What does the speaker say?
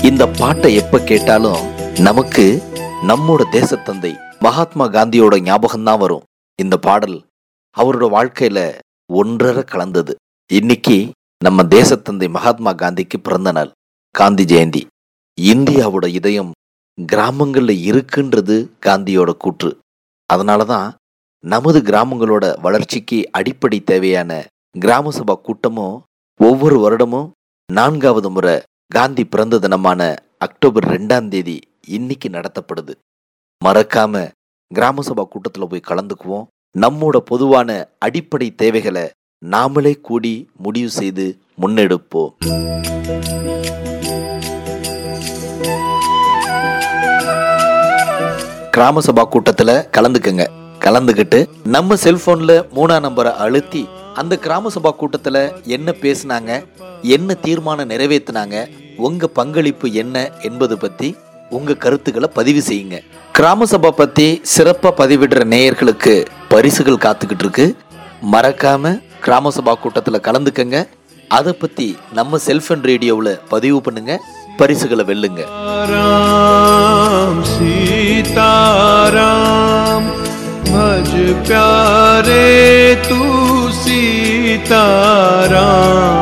இந்த பாட்டை எப்ப கேட்டாலும் நமக்கு நம்மோட தேசத்தந்தை மகாத்மா காந்தியோட ஞாபகம் தான் வரும் இந்த பாடல் அவரோட வாழ்க்கையில ஒன்றரை கலந்தது இன்னைக்கு நம்ம தேசத்தந்தை மகாத்மா காந்திக்கு பிறந்த நாள் காந்தி ஜெயந்தி இந்தியாவோட இதயம் கிராமங்கள்ல இருக்குன்றது காந்தியோட கூற்று அதனால தான் நமது கிராமங்களோட வளர்ச்சிக்கு அடிப்படை தேவையான கிராம சபா கூட்டமும் ஒவ்வொரு வருடமும் நான்காவது முறை காந்தி பிறந்த தினமான அக்டோபர் ரெண்டாம் தேதி இன்னைக்கு நடத்தப்படுது மறக்காம கிராம சபா கூட்டத்துல போய் கலந்துக்குவோம் நம்மோட பொதுவான அடிப்படை தேவைகளை நாமளே கூடி முடிவு செய்து முன்னெடுப்போம் கிராம சபா கூட்டத்துல கலந்துக்கங்க கலந்துக்கிட்டு நம்ம செல்போன்ல மூணா நம்பரை அழுத்தி அந்த கிராம சபா கூட்டத்துல என்ன பேசுனாங்க என்ன தீர்மானம் நிறைவேத்தினாங்க உங்க பங்களிப்பு என்ன என்பது பத்தி உங்க கருத்துக்களை பதிவு செய்யுங்க கிராம சபா பத்தி சிறப்பா பதிவிடுற நேயர்களுக்கு பரிசுகள் காத்துக்கிட்டு இருக்கு மறக்காம கிராம சபா கூட்டத்துல கலந்துக்கங்க அதை பத்தி நம்ம செல்போன் ரேடியோவில் பதிவு பண்ணுங்க பரிசுகளை வெல்லுங்க राम सीताराम भज प्यारे तू सीताराम